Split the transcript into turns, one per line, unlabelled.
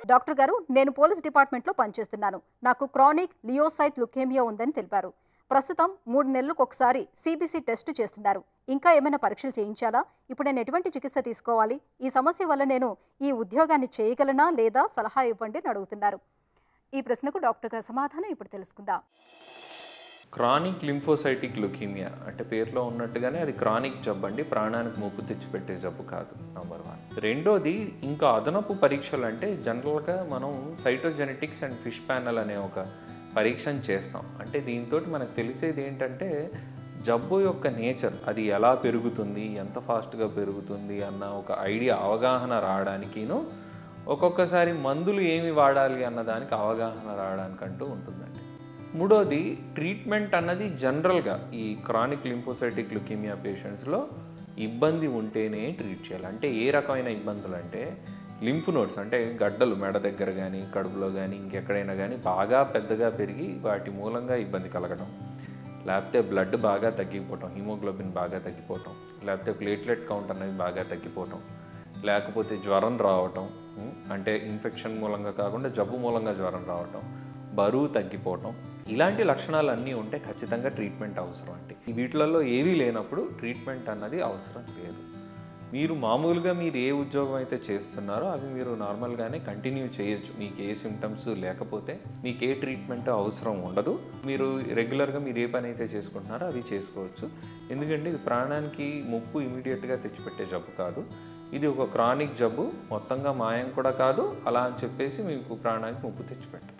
doctor గారు నేను police డిపార్ట్మెంట్లో పనిచేస్తున్నాను నాకు క్రానిక్ లియోసైట్ లుకేమియా ఉందని తెలిపారు ప్రస్తుతం మూడు నెలలకు ఒకసారి సిబిసి టెస్ట్ చేస్తున్నారు ఇంకా ఏమైనా పరీక్షలు చేయించాలా ఇప్పుడు నేను ఎటువంటి చికిత్స తీసుకోవాలి ఈ సమస్య వల్ల నేను ఈ ఉద్యోగాన్ని చేయగలనా లేదా సలహా ఇవ్వండి అని అడుగుతున్నారు ఈ ప్రశ్నకు డాక్టర్ గారి సమాధానం ఇప్పుడు తెలుసుకుందాం
క్రానిక్ లింఫోసైటిక్ లుకీమియా అంటే పేరులో ఉన్నట్టుగానే అది క్రానిక్ జబ్బు అండి ప్రాణానికి ముప్పు తెచ్చిపెట్టే జబ్బు కాదు నంబర్ వన్ రెండోది ఇంకా అదనపు పరీక్షలు అంటే జనరల్గా మనం సైటోజెనెటిక్స్ అండ్ ఫిష్ ప్యానల్ అనే ఒక పరీక్షను చేస్తాం అంటే దీంతో మనకు తెలిసేది ఏంటంటే జబ్బు యొక్క నేచర్ అది ఎలా పెరుగుతుంది ఎంత ఫాస్ట్గా పెరుగుతుంది అన్న ఒక ఐడియా అవగాహన రావడానికిను ఒక్కొక్కసారి మందులు ఏమి వాడాలి అన్న దానికి అవగాహన రావడానికంటూ ఉంటుందండి మూడోది ట్రీట్మెంట్ అన్నది జనరల్గా ఈ క్రానిక్ లింఫోసైటిక్ లుకీమియా పేషెంట్స్లో ఇబ్బంది ఉంటేనే ట్రీట్ చేయాలి అంటే ఏ రకమైన ఇబ్బందులు అంటే లింఫ్ నోడ్స్ అంటే గడ్డలు మెడ దగ్గర కానీ కడుపులో కానీ ఇంకెక్కడైనా కానీ బాగా పెద్దగా పెరిగి వాటి మూలంగా ఇబ్బంది కలగడం లేకపోతే బ్లడ్ బాగా తగ్గిపోవటం హిమోగ్లోబిన్ బాగా తగ్గిపోవటం లేకపోతే ప్లేట్లెట్ కౌంట్ అనేది బాగా తగ్గిపోవటం లేకపోతే జ్వరం రావటం ఉం, అంటే ఇన్ఫెక్షన్ మూలంగా కాకుండా జబ్బు మూలంగా జ్వరం రావటం బరువు తగ్గిపోవటం ఇలాంటి లక్షణాలు అన్నీ ఉంటే ఖచ్చితంగా ట్రీట్మెంట్ అవసరం అంటే వీటిలలో ఏవీ లేనప్పుడు ట్రీట్మెంట్ అన్నది అవసరం లేదు మీరు మామూలుగా మీరు ఏ ఉద్యోగం అయితే చేస్తున్నారో అవి మీరు నార్మల్గానే కంటిన్యూ చేయొచ్చు మీకు ఏ సిమ్టమ్స్ లేకపోతే మీకు ఏ ట్రీట్మెంట్ అవసరం ఉండదు మీరు రెగ్యులర్గా మీరు ఏ పని అయితే చేసుకుంటున్నారో అవి చేసుకోవచ్చు ఎందుకంటే ఇది ప్రాణానికి ముప్పు ఇమీడియట్గా తెచ్చిపెట్టే జబ్బు కాదు ఇది ఒక క్రానిక్ జబ్బు మొత్తంగా మాయం కూడా కాదు అలా అని చెప్పేసి మీకు ప్రాణానికి ముప్పు తెచ్చిపెట్టదు